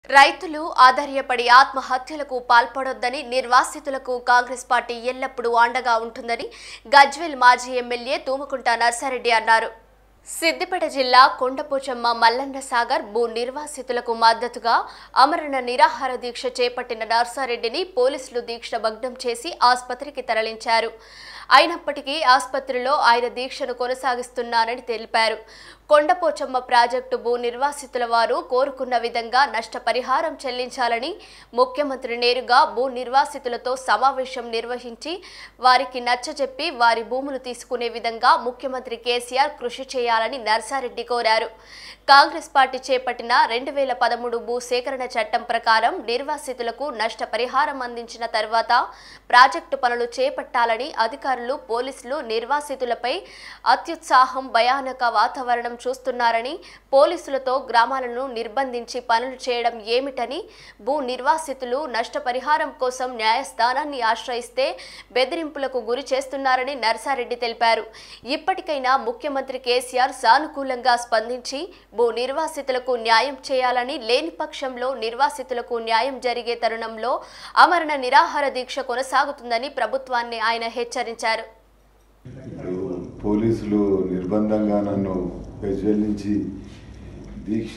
రైతులు ఆధార్యపడి ఆత్మహత్యలకు పాల్పడొద్దని నిర్వాసితులకు కాంగ్రెస్ పార్టీ ఎల్లప్పుడూ అండగా ఉంటుందని గజ్వెల్ మాజీ ఎమ్మెల్యే తూమకుంట నర్సారెడ్డి అన్నారు సిద్దిపేట జిల్లా కొండపోచమ్మ మల్లన్న సాగర్ భూ నిర్వాసితులకు మద్దతుగా అమరణ నిరాహార దీక్ష చేపట్టిన నర్సారెడ్డిని పోలీసులు దీక్ష భగ్నం చేసి ఆసుపత్రికి తరలించారు అయినప్పటికీ ఆసుపత్రిలో ఆయన దీక్షను కొనసాగిస్తున్నారని తెలిపారు కొండపోచమ్మ ప్రాజెక్టు భూ నిర్వాసితుల వారు కోరుకున్న విధంగా నష్టపరిహారం చెల్లించాలని ముఖ్యమంత్రి నేరుగా భూ నిర్వాసితులతో సమావేశం నిర్వహించి వారికి నచ్చజెప్పి వారి భూములు తీసుకునే విధంగా ముఖ్యమంత్రి కేసీఆర్ కృషి చేయాలని నర్సారెడ్డి కోరారు కాంగ్రెస్ పార్టీ చేపట్టిన రెండు వేల పదమూడు భూ సేకరణ చట్టం ప్రకారం నిర్వాసితులకు నష్టపరిహారం అందించిన తర్వాత ప్రాజెక్టు పనులు చేపట్టాలని అధికారులు పోలీసులు నిర్వాసితులపై అత్యుత్సాహం భయానక వాతావరణం చూస్తున్నారని పోలీసులతో గ్రామాలను నిర్బంధించి పనులు చేయడం ఏమిటని భూ నిర్వాసితులు నష్టపరిహారం కోసం న్యాయస్థానాన్ని ఆశ్రయిస్తే బెదిరింపులకు గురి చేస్తున్నారని నర్సారెడ్డి తెలిపారు ఇప్పటికైనా ముఖ్యమంత్రి కేసీఆర్ సానుకూలంగా స్పందించి భూ నిర్వాసితులకు న్యాయం చేయాలని లేని పక్షంలో నిర్వాసితులకు న్యాయం జరిగే తరుణంలో అమరణ నిరాహార దీక్ష కొనసాగుతుందని ప్రభుత్వాన్ని ఆయన హెచ్చరించారు ఇప్పుడు పోలీసులు నిర్బంధంగా నన్ను గజ్వేల్ నుంచి దీక్ష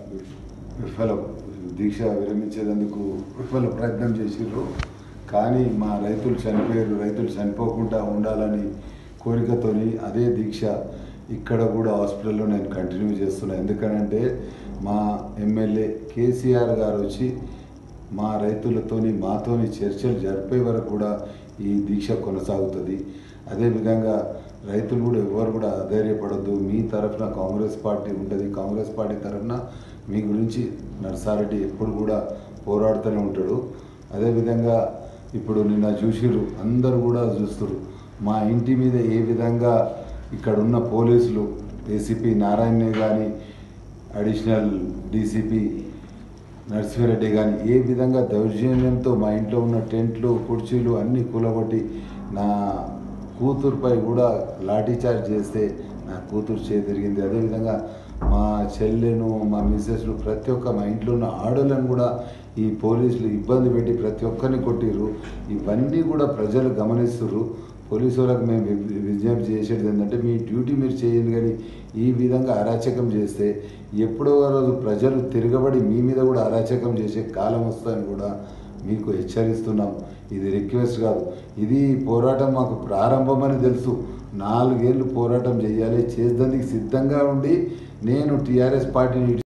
విఫల దీక్ష విరమించేందుకు విఫల ప్రయత్నం చేసిర్రు కానీ మా రైతులు చనిపోయారు రైతులు చనిపోకుండా ఉండాలని కోరికతోని అదే దీక్ష ఇక్కడ కూడా హాస్పిటల్లో నేను కంటిన్యూ చేస్తున్నా ఎందుకనంటే మా ఎమ్మెల్యే కేసీఆర్ గారు వచ్చి మా రైతులతోని మాతోని చర్చలు జరిపే వరకు కూడా ఈ దీక్ష కొనసాగుతుంది అదేవిధంగా రైతులు కూడా ఎవరు కూడా అధైర్యపడద్దు మీ తరఫున కాంగ్రెస్ పార్టీ ఉంటుంది కాంగ్రెస్ పార్టీ తరఫున మీ గురించి నర్సారెడ్డి ఎప్పుడు కూడా పోరాడుతూనే ఉంటాడు అదేవిధంగా ఇప్పుడు నిన్న చూసిర్రు అందరూ కూడా చూస్తారు మా ఇంటి మీద ఏ విధంగా ఇక్కడ ఉన్న పోలీసులు ఏసీపీ నారాయణనే కానీ అడిషనల్ డీసీపీ నరసింహారెడ్డి కానీ ఏ విధంగా దౌర్జన్యంతో మా ఇంట్లో ఉన్న టెంట్లు కుర్చీలు అన్నీ కూలగొట్టి నా కూతురుపై కూడా లాఠీచార్జ్ చేస్తే నా కూతురు చేయి తిరిగింది అదేవిధంగా మా చెల్లెను మా మిస్సెస్ను ప్రతి ఒక్క మా ఇంట్లో ఉన్న ఆడోళ్ళను కూడా ఈ పోలీసులు ఇబ్బంది పెట్టి ప్రతి ఒక్కరిని కొట్టిర్రు ఇవన్నీ కూడా ప్రజలు గమనిస్తుర్రు పోలీసు వాళ్ళకి మేము వి- విజ్ఞప్తి చేసేది ఏంటంటే మీ డ్యూటీ మీరు చేయండి కానీ ఈ విధంగా అరాచకం చేస్తే ఎప్పుడో ఒక రోజు ప్రజలు తిరగబడి మీ మీద కూడా అరాచకం చేసే కాలం వస్తుందని కూడా మీకు హెచ్చరిస్తున్నాం ఇది రిక్వెస్ట్ కాదు ఇది పోరాటం మాకు ప్రారంభమని తెలుసు నాలుగేళ్ళు పోరాటం చేయాలి చేసేందుకు సిద్ధంగా ఉండి నేను టీఆర్ఎస్ పార్టీని